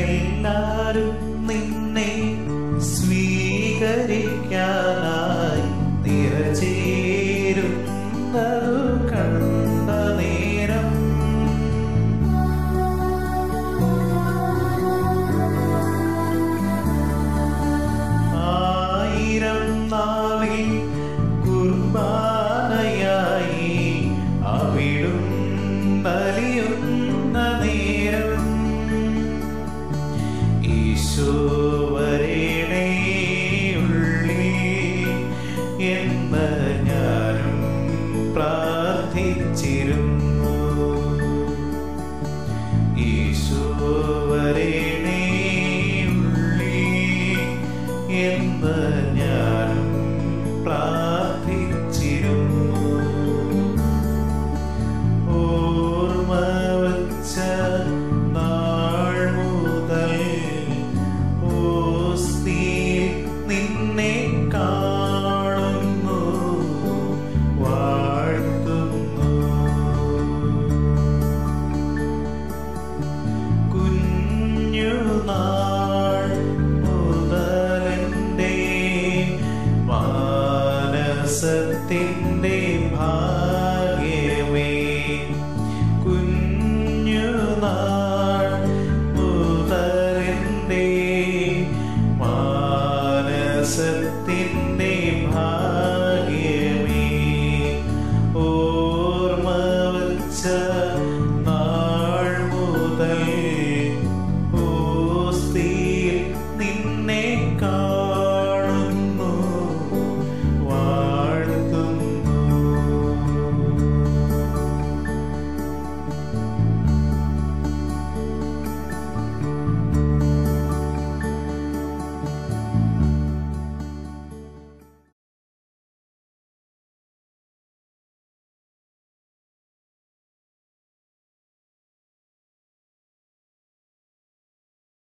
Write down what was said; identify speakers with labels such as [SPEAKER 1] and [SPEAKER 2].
[SPEAKER 1] എല്ലാരും നിന്നെ സ്വീകരിക്കാനായി നിറചേരുന്നതു കണ്ട നേരം ആയിരം നാവിൽ കുർബാനയായി അവിടും ബലിയുന്ന നേരം ഈശോ വരേണേ ഉള്ളി എന്ന് ഞാനും പ്രാർത്ഥിച്ചിരുന്നു ഈശോ വരേണേ ഉള്ളി എന്ന് ഞാനും പ്രാർത്ഥിച്ചിരുന്നു ഓർമ്മ വച്ച നാൾ മുതൽ ഓസ്തിയിൽ നിന്നെ കാണുന്നു വാഴ്ത്തുന്നു കുഞ്ഞുനാ